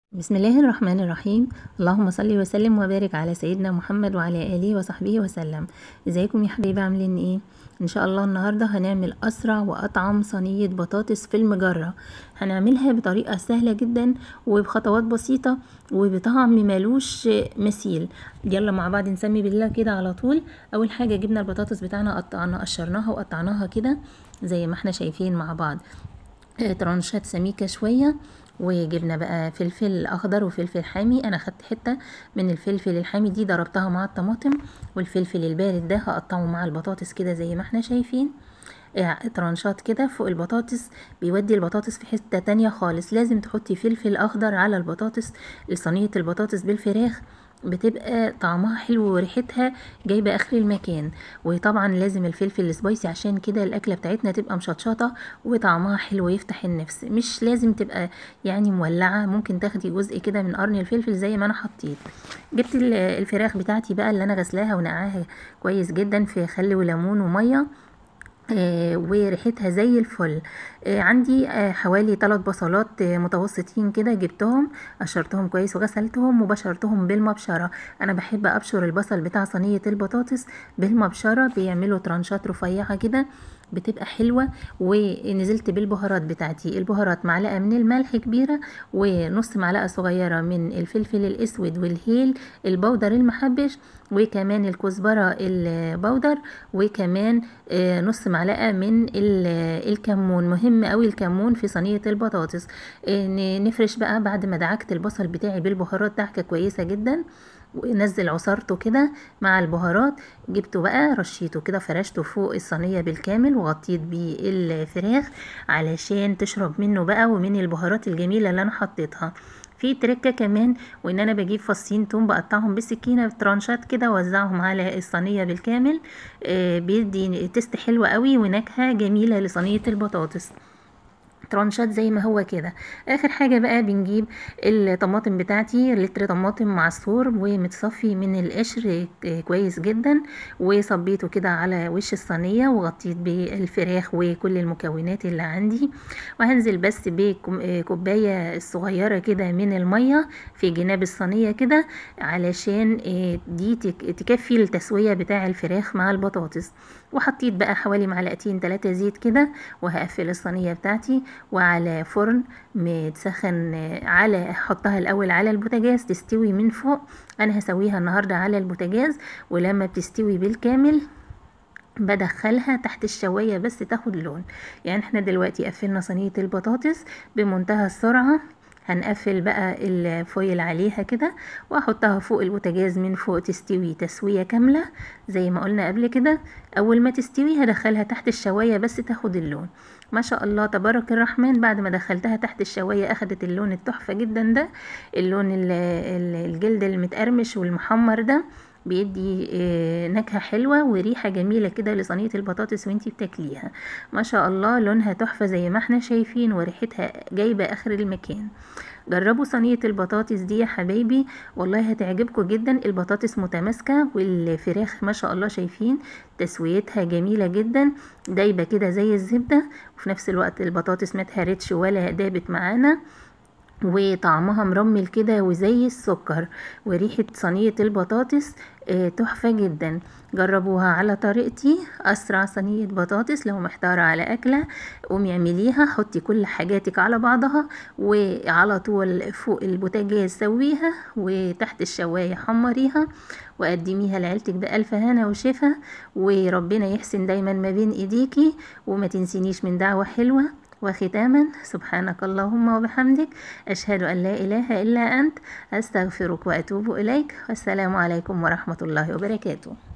بسم الله الرحمن الرحيم اللهم صل وسلم وبارك على سيدنا محمد وعلى اله وصحبه وسلم ازيكم يا حبايبي عاملين ايه ان شاء الله النهارده هنعمل اسرع واطعم صينيه بطاطس في المجره هنعملها بطريقه سهله جدا وبخطوات بسيطه وبطعم ملوش مثيل يلا مع بعض نسمي بالله كده على طول اول حاجه جبنا البطاطس بتاعنا قطعناها قشرناها وقطعناها كده زي ما احنا شايفين مع بعض ترانشات سميكه شويه وجبنا بقى فلفل اخضر وفلفل حامي انا خدت حته من الفلفل الحامي دي ضربتها مع الطماطم والفلفل البارد ده هقطعه مع البطاطس كده زي ما احنا شايفين ترانشات كده فوق البطاطس بيودي البطاطس في حته تانية خالص لازم تحطي فلفل اخضر على البطاطس لصينيه البطاطس بالفراخ بتبقى طعمها حلو وريحتها جايبه اخر المكان وطبعا لازم الفلفل السبايسي عشان كده الاكله بتاعتنا تبقى مشطشطه وطعمها حلو يفتح النفس مش لازم تبقى يعني مولعه ممكن تاخدي جزء كده من قرن الفلفل زي ما انا حطيت جبت الفراخ بتاعتي بقى اللي انا غسلاها ونقعاها كويس جدا في خل وليمون وميه آه وريحتها زي الفل آه عندي آه حوالي ثلاث بصلات متوسطين كده جبتهم قشرتهم كويس وغسلتهم وبشرتهم بالمبشره انا بحب ابشر البصل بتاع صينيه البطاطس بالمبشره بيعملوا ترانشات رفيعه كده بتبقى حلوة ونزلت بالبهارات بتاعتي البهارات معلقة من الملح كبيرة ونص معلقة صغيرة من الفلفل الاسود والهيل البودر المحبش وكمان الكزبرة البودر وكمان نص معلقة من الكمون مهم قوي الكمون في صينية البطاطس نفرش بقى بعد ما دعكت البصل بتاعي بالبهارات دعكة كويسة جدا ونزل عصارته كده مع البهارات جبته بقى رشيته كده فرشته فوق الصينية بالكامل وغطيت بيه الفراخ علشان تشرب منه بقى ومن البهارات الجميلة اللي انا حطيتها في تركة كمان وان انا بجيب فصين توم بقطعهم بالسكينة ترانشات كده ووزعهم على الصينية بالكامل آه بيدي تست حلوة قوي ونكهة جميلة لصينية البطاطس ترانشات زي ما هو كده اخر حاجه بقى بنجيب الطماطم بتاعتي لتر طماطم معصور ومتصفي من القشر كويس جدا وصبيته كده على وش الصينيه وغطيت بالفراخ وكل المكونات اللي عندي وهنزل بس بكوبايه صغيره كده من الميه في جناب الصينيه كده علشان دي تكفي التسويه بتاع الفراخ مع البطاطس وحطيت بقى حوالي معلقتين ثلاثة زيت كده وهقفل الصينيه بتاعتي وعلى فرن متسخن على احطها الاول على البوتاجاز تستوي من فوق انا هسويها النهارده على البوتاجاز ولما بتستوي بالكامل بدخلها تحت الشوايه بس تاخد لون يعني احنا دلوقتي قفلنا صينيه البطاطس بمنتهى السرعه هنقفل بقى الفويل عليها كده واحطها فوق البوتاجاز من فوق تستوي تسوية كاملة زي ما قلنا قبل كده اول ما تستوي هدخلها تحت الشواية بس تاخد اللون ما شاء الله تبارك الرحمن بعد ما دخلتها تحت الشواية اخدت اللون التحفة جدا ده اللون الجلد المتقرمش والمحمر ده بيدي نكهة حلوة وريحة جميلة كده لصينية البطاطس وانتي بتاكليها ما شاء الله لونها تحفة زي ما احنا شايفين وريحتها جايبة اخر المكان جربوا صينية البطاطس دي يا حبايبي والله هتعجبكم جدا البطاطس متماسكة والفراخ ما شاء الله شايفين تسويتها جميلة جدا دايبة كده زي الزبدة وفي نفس الوقت البطاطس ما اتهرتش ولا دابت معانا وطعمها مرمل كده وزي السكر وريحة صينية البطاطس تحفة جدا جربوها على طريقتي أسرع صينية بطاطس لو محتارة على أكلة قومي اعمليها حطي كل حاجاتك على بعضها وعلى طول فوق البوتاجاز سويها وتحت الشواية حمريها وقدميها لعيلتك بألف هنا وشفا وربنا يحسن دايما ما بين ايديكي وما تنسينيش من دعوة حلوة وختاما سبحانك اللهم وبحمدك أشهد أن لا إله إلا أنت أستغفرك وأتوب إليك والسلام عليكم ورحمة الله وبركاته